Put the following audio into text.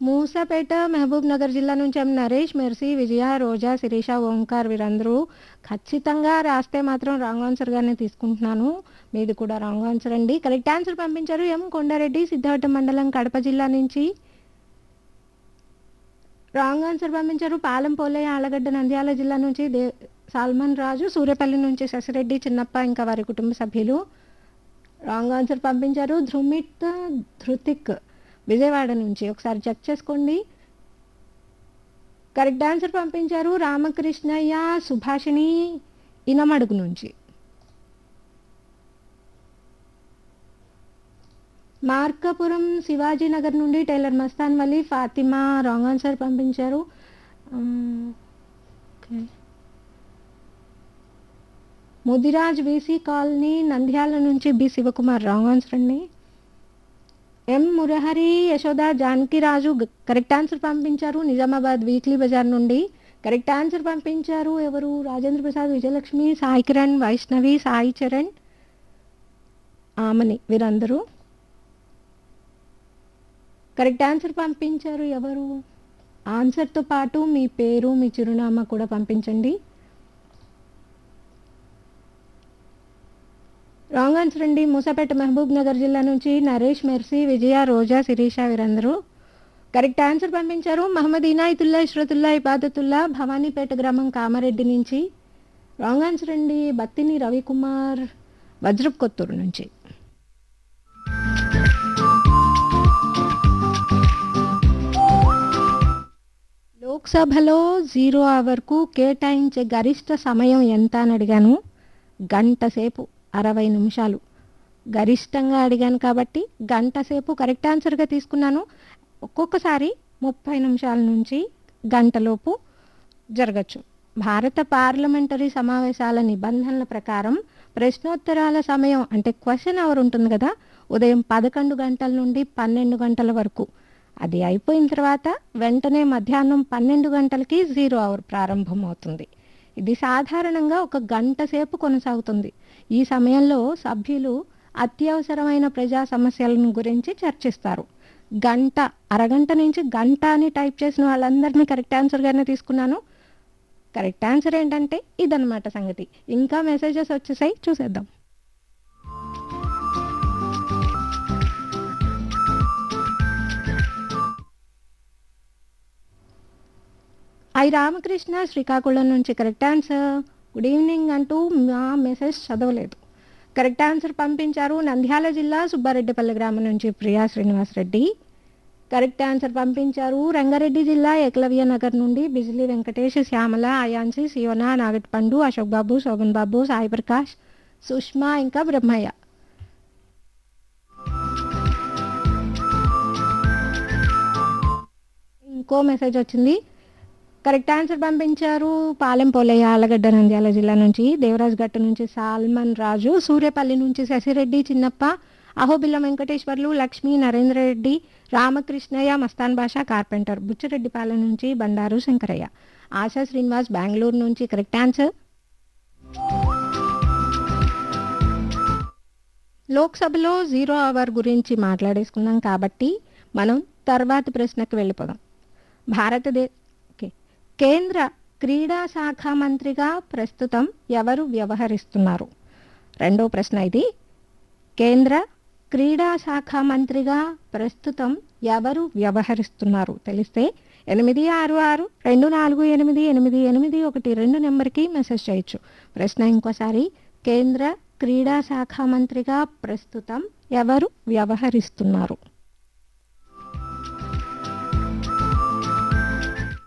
మూసాపేట మహబూబ్ నగర్ జిల్లా నుంచి M Naresh Mercy Vijaya Roja Sirisha Omkar వీరందరూ ఖచ్చితంగా రాస్తే మాత్రం రాంగ్ ఆన్సర్గానే తీసుకుంటున్నాను మీది కూడా రాంగ్ ఆన్సర్ అండి కరెక్ట్ ఆన్సర్ పంపించారు ఎం కొండారెడ్డి సిద్ధార్థ మండలం కడప జిల్లా నుంచి రాంగ్ ఆన్సర్ పంపించారు పాలెం పోలయ్య ఆలగడ్డ నంద్యాల జిల్లా నుంచి దే సాల్మన్ రాజు సూర్యపల్లి నుంచి శశిరెడ్డి చిన్నప్ప ఇంకా వారి కుటుంబ సభ్యులు రాంగ్ ఆన్సర్ పంపించారు ధృమిత్ ధృతిక్ విజయవాడ నుంచి ఒకసారి చెక్ చేసుకోండి కరెక్ట్ ఆన్సర్ పంపించారు రామకృష్ణయ్య సుభాషిణి ఇనమడుగు నుంచి మార్కాపురం శివాజీనగర్ నుండి tailor Mastan Valli Fatima wrong answer పంపించారు um, okay Mudiraj VC colony Nandyal నుంచి బి శివకుమార్ రాంగ్ ఆన్సర్ అండి ఎం మురహరి యశోద జానకిరాజు గ- కరెక్ట్ ఆన్సర్ పంపించారు నిజామాబాద్ వీక్లీ బజార్ నుండి కరెక్ట్ ఆన్సర్ పంపించారు ఎవరు రాజేంద్ర ప్రసాద్ విజయలక్ష్మి సాయి కిరణ్ వైష్ణవి సాయి చరణ్ ఆమని వీరందరూ కరెక్ట్ ఆన్సర్ పంపించారు ఎవరు ఆన్సర్తో పాటు మీ పేరు మీ చిరునామా కూడా పంపించండి రాంగ్ ఆన్సర్ అండి మూసాపేట మహబూబ్ నగర్ జిల్లా నుంచి నరేష్ మెర్సీ విజయ రోజా శిరీష వీరందరూ కరెక్ట్ ఆన్సర్ పంపించారు మహమ్మద్ ఇనాయతుల్లా ఇష్రతుల్లా ఇబాదతుల్లా భవానీపేట గ్రామం కామారెడ్డి నుంచి రాంగ్ ఆన్సర్ అండి బత్తిని రవికుమార్ వజ్రప్ కొత్తూరు నుంచి లోక్సభలో జీరో అవర్కు కేటాయించే గరిష్ట సమయం ఎంత అని అడిగాను గంట సేపు అరవై నిమిషాలు గరిష్టంగా అడిగాను కాబట్టి గంట సేపు కరెక్ట్ ఆన్సర్గా తీసుకున్నాను ఒక్కొక్కసారి ముప్పై నిమిషాల నుంచి గంటలోపు జరగచ్చు భారత పార్లమెంటరీ సమావేశాల నిబంధనల ప్రకారం ప్రశ్నోత్తరాల సమయం అంటే క్వశ్చన్ అవర్ ఉంటుంది కదా ఉదయం పదకొండు గంటల నుండి పన్నెండు గంటల వరకు అది అయిపోయిన తర్వాత వెంటనే మధ్యాహ్నం పన్నెండు గంటలకి జీరో అవర్ ప్రారంభమవుతుంది ఇది సాధారణంగా ఒక గంట సేపు కొనసాగుతుంది ఈ సమయంలో సభ్యులు అత్యవసరమైన ప్రజా సమస్యలను గురించి చర్చిస్తారు గంట అరగంట నుంచి గంట అని టైప్ చేసిన వాళ్ళందరినీ కరెక్ట్ ఆన్సర్గానే తీసుకున్నాను కరెక్ట్ ఆన్సర్ ఏంటంటే ఇదన్నమాట సంగతి ఇంకా మెసేజెస్ వచ్చేసాయి చూసేద్దాం ఐ రామకృష్ణ శ్రీకాకుళం నుంచి కరెక్ట్ ఆన్సర్ గుడ్ ఈవినింగ్ అంటూ మా మెసేజ్ చదవలేదు కరెక్ట్ ఆన్సర్ పంపించారు నంద్యాల జిల్లా సుబ్బారెడ్డిపల్లి గ్రామం నుంచి ప్రియా శ్రీనివాస్ రెడ్డి కరెక్ట్ ఆన్సర్ పంపించారు రంగారెడ్డి జిల్లా ఏకలవ్య నగర్ నుండి బిజిలీ వెంకటేష్ శ్యామల అయాన్సి సియోనా నాగట్పండు అశోక్ బాబు శోభన్ బాబు సాయి ప్రకాష్ సుష్మా ఇంకా బ్రహ్మయ్య ఇంకో మెసేజ్ వచ్చింది కరెక్ట్ ఆన్సర్ పంపించారు పాలెం పోలయ్య ఆలగడ్డ నంద్యాల జిల్లా నుంచి దేవరాజ్ గట్ట నుంచి సాల్మన్ రాజు సూర్యపల్లి నుంచి శశిరెడ్డి చిన్నప్ప అహోబిల్ల వెంకటేశ్వర్లు లక్ష్మీ నరేంద్ర రెడ్డి రామకృష్ణయ్య మస్తాన్ బాషా కార్పెంటర్ బుచ్చిరెడ్డిపాలెం నుంచి బండారు శంకరయ్య ఆశా శ్రీనివాస్ బెంగళూరు నుంచి కరెక్ట్ ఆన్సర్ లోక్సభలో జీరో అవర్ గురించి మాట్లాడేసుకున్నాం కాబట్టి మనం తర్వాతి ప్రశ్నకు వెళ్ళిపోదాం భారతదే ఓకే. కేంద్ర క్రీడా శాఖ మంత్రిగా ప్రస్తుతం ఎవరు వ్యవహరిస్తున్నారు రెండో ప్రశ్న ఇది కేంద్ర క్రీడా శాఖ మంత్రిగా ప్రస్తుతం ఎవరు వ్యవహరిస్తున్నారు తెలిస్తే ఎనిమిది ఆరు ఆరు రెండు నాలుగు ఎనిమిది ఎనిమిది ఎనిమిది ఒకటి రెండు నెంబర్కి మెసేజ్ చేయొచ్చు ప్రశ్న ఇంకోసారి కేంద్ర క్రీడా శాఖ మంత్రిగా ప్రస్తుతం ఎవరు వ్యవహరిస్తున్నారు